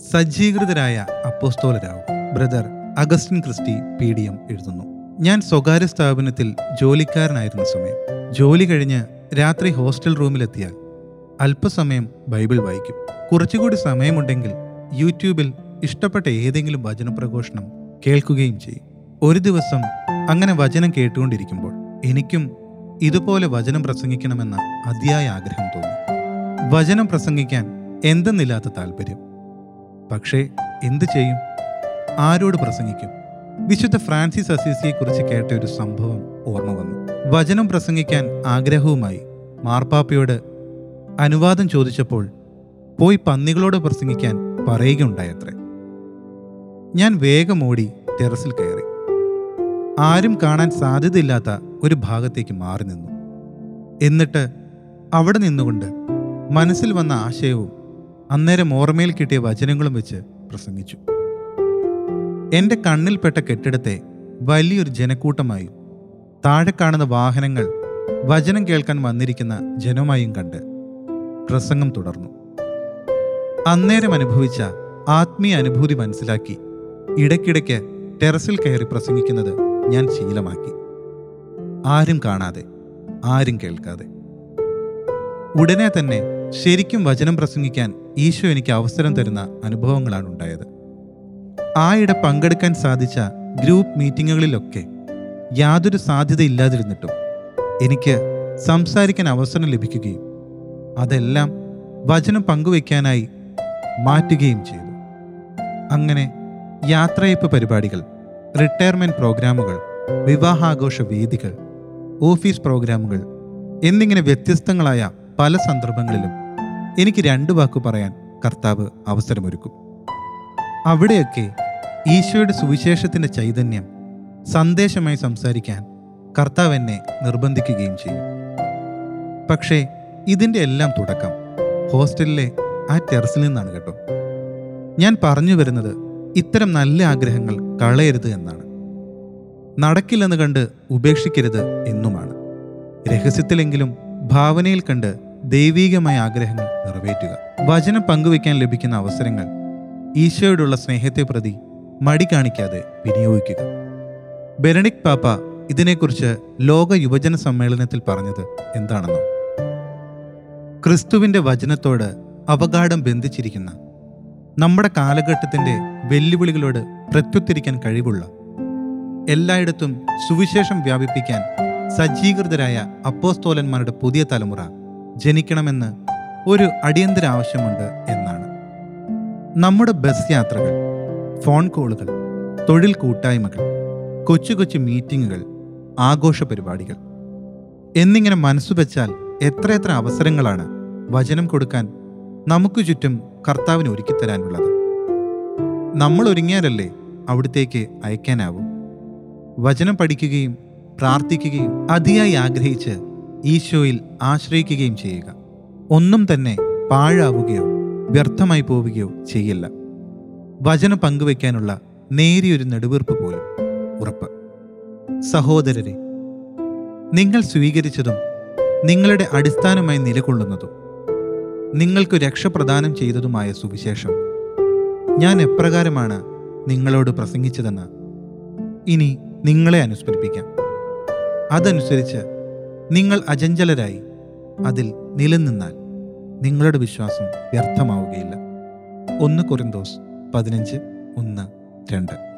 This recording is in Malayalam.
സജ്ജീകൃതരായ അപ്പോസ്തോലരാവും brother Augustine Christy P D M എഴുതുന്നു ഞാൻ സ്വകാര്യ സ്ഥാപനത്തിൽ ജോലിക്കാരനായിരുന്ന സമയം ജോലി കഴിഞ്ഞ് രാത്രി ഹോസ്റ്റൽ റൂമിലെത്തിയാൽ അല്പസമയം ബൈബിൾ വായിക്കും കുറച്ചുകൂടി സമയമുണ്ടെങ്കിൽ യൂട്യൂബിൽ ഇഷ്ടപ്പെട്ട ഏതെങ്കിലും വചനപ്രഘോഷണം കേൾക്കുകയും ചെയ്യും ഒരു ദിവസം അങ്ങനെ വചനം കേട്ടുകൊണ്ടിരിക്കുമ്പോൾ എനിക്കും ഇതുപോലെ വചനം പ്രസംഗിക്കണമെന്ന അതിയായ ആഗ്രഹം തോന്നി വചനം പ്രസംഗിക്കാൻ എന്തെന്നില്ലാത്ത താല്പര്യം പക്ഷേ എന്തു ചെയ്യും ആരോട് പ്രസംഗിക്കും വിശുദ്ധ ഫ്രാൻസിസ് അസീസിയെക്കുറിച്ച് കേട്ട ഒരു സംഭവം ഓർമ്മ വന്നു വചനം പ്രസംഗിക്കാൻ ആഗ്രഹവുമായി മാർപ്പാപ്പയോട് അനുവാദം ചോദിച്ചപ്പോൾ പോയി പന്നികളോട് പ്രസംഗിക്കാൻ പറയുകയുണ്ടായത്രേ ഞാൻ വേഗം ഓടി ടെറസിൽ കയറി ആരും കാണാൻ സാധ്യതയില്ലാത്ത ഒരു ഭാഗത്തേക്ക് മാറി നിന്നു എന്നിട്ട് അവിടെ നിന്നുകൊണ്ട് മനസ്സിൽ വന്ന ആശയവും അന്നേരം ഓർമ്മയിൽ കിട്ടിയ വചനങ്ങളും വെച്ച് പ്രസംഗിച്ചു എൻ്റെ കണ്ണിൽപ്പെട്ട കെട്ടിടത്തെ വലിയൊരു ജനക്കൂട്ടമായും താഴെ കാണുന്ന വാഹനങ്ങൾ വചനം കേൾക്കാൻ വന്നിരിക്കുന്ന ജനമായും കണ്ട് പ്രസംഗം തുടർന്നു അന്നേരം അനുഭവിച്ച ആത്മീയ അനുഭൂതി മനസ്സിലാക്കി ഇടയ്ക്കിടയ്ക്ക് ടെറസിൽ കയറി പ്രസംഗിക്കുന്നത് ഞാൻ ശീലമാക്കി ആരും കാണാതെ ആരും കേൾക്കാതെ ഉടനെ തന്നെ ശരിക്കും വചനം പ്രസംഗിക്കാൻ ഈശോ എനിക്ക് അവസരം തരുന്ന അനുഭവങ്ങളാണ് ഉണ്ടായത് ആയിടെ പങ്കെടുക്കാൻ സാധിച്ച ഗ്രൂപ്പ് മീറ്റിങ്ങുകളിലൊക്കെ യാതൊരു സാധ്യതയില്ലാതിരുന്നിട്ടും എനിക്ക് സംസാരിക്കാൻ അവസരം ലഭിക്കുകയും അതെല്ലാം വചനം പങ്കുവയ്ക്കാനായി മാറ്റുകയും ചെയ്തു അങ്ങനെ യാത്രയപ്പ് പരിപാടികൾ റിട്ടയർമെന്റ് പ്രോഗ്രാമുകൾ വിവാഹാഘോഷ വേദികൾ ഓഫീസ് പ്രോഗ്രാമുകൾ എന്നിങ്ങനെ വ്യത്യസ്തങ്ങളായ പല സന്ദർഭങ്ങളിലും എനിക്ക് രണ്ടു വാക്കു പറയാൻ കർത്താവ് അവസരമൊരുക്കും അവിടെയൊക്കെ ഈശോയുടെ സുവിശേഷത്തിന്റെ ചൈതന്യം സന്ദേശമായി സംസാരിക്കാൻ കർത്താവ് എന്നെ നിർബന്ധിക്കുകയും ചെയ്യും പക്ഷേ ഇതിൻ്റെ എല്ലാം തുടക്കം ഹോസ്റ്റലിലെ ആ ടെറസിൽ നിന്നാണ് കേട്ടോ ഞാൻ പറഞ്ഞു വരുന്നത് ഇത്തരം നല്ല ആഗ്രഹങ്ങൾ കളയരുത് എന്നാണ് നടക്കില്ലെന്ന് കണ്ട് ഉപേക്ഷിക്കരുത് എന്നുമാണ് രഹസ്യത്തിലെങ്കിലും ഭാവനയിൽ കണ്ട് ദൈവീകമായ ആഗ്രഹങ്ങൾ നിറവേറ്റുക വചനം പങ്കുവയ്ക്കാൻ ലഭിക്കുന്ന അവസരങ്ങൾ ഈശോയോടുള്ള സ്നേഹത്തെ പ്രതി മടി കാണിക്കാതെ വിനിയോഗിക്കുക ബെനഡിക് പാപ്പ ഇതിനെക്കുറിച്ച് ലോക യുവജന സമ്മേളനത്തിൽ പറഞ്ഞത് എന്താണെന്നോ ക്രിസ്തുവിന്റെ വചനത്തോട് അവഗാഠം ബന്ധിച്ചിരിക്കുന്ന നമ്മുടെ കാലഘട്ടത്തിന്റെ വെല്ലുവിളികളോട് പ്രത്യുത്തരിക്കാൻ കഴിവുള്ള എല്ലായിടത്തും സുവിശേഷം വ്യാപിപ്പിക്കാൻ സജ്ജീകൃതരായ അപ്പോസ്തോലന്മാരുടെ പുതിയ തലമുറ ജനിക്കണമെന്ന് ഒരു അടിയന്തര ആവശ്യമുണ്ട് എന്നാണ് നമ്മുടെ ബസ് യാത്രകൾ ഫോൺ കോളുകൾ തൊഴിൽ കൂട്ടായ്മകൾ കൊച്ചു കൊച്ചു മീറ്റിങ്ങുകൾ ആഘോഷ പരിപാടികൾ എന്നിങ്ങനെ മനസ്സുവെച്ചാൽ എത്രയെത്ര അവസരങ്ങളാണ് വചനം കൊടുക്കാൻ നമുക്ക് ചുറ്റും കർത്താവിന് ഒരുക്കിത്തരാനുള്ളത് നമ്മൾ ഒരുങ്ങിയാലല്ലേ അവിടത്തേക്ക് അയക്കാനാവും വചനം പഠിക്കുകയും പ്രാർത്ഥിക്കുകയും അതിയായി ആഗ്രഹിച്ച് ഈശോയിൽ ആശ്രയിക്കുകയും ചെയ്യുക ഒന്നും തന്നെ പാഴാവുകയോ വ്യർത്ഥമായി പോവുകയോ ചെയ്യില്ല വചനം പങ്കുവയ്ക്കാനുള്ള നേരിയൊരു നെടുവീർപ്പ് പോലും ഉറപ്പ് സഹോദരരെ നിങ്ങൾ സ്വീകരിച്ചതും നിങ്ങളുടെ അടിസ്ഥാനമായി നിലകൊള്ളുന്നതും നിങ്ങൾക്ക് രക്ഷ പ്രദാനം ചെയ്തതുമായ സുവിശേഷം ഞാൻ എപ്രകാരമാണ് നിങ്ങളോട് പ്രസംഗിച്ചതെന്ന് ഇനി നിങ്ങളെ അനുസ്മരിപ്പിക്കാം അതനുസരിച്ച് നിങ്ങൾ അചഞ്ചലരായി അതിൽ നിലനിന്നാൽ നിങ്ങളുടെ വിശ്വാസം വ്യർത്ഥമാവുകയില്ല ഒന്ന് കൊറിന്തോസ് പതിനഞ്ച് ഒന്ന് രണ്ട്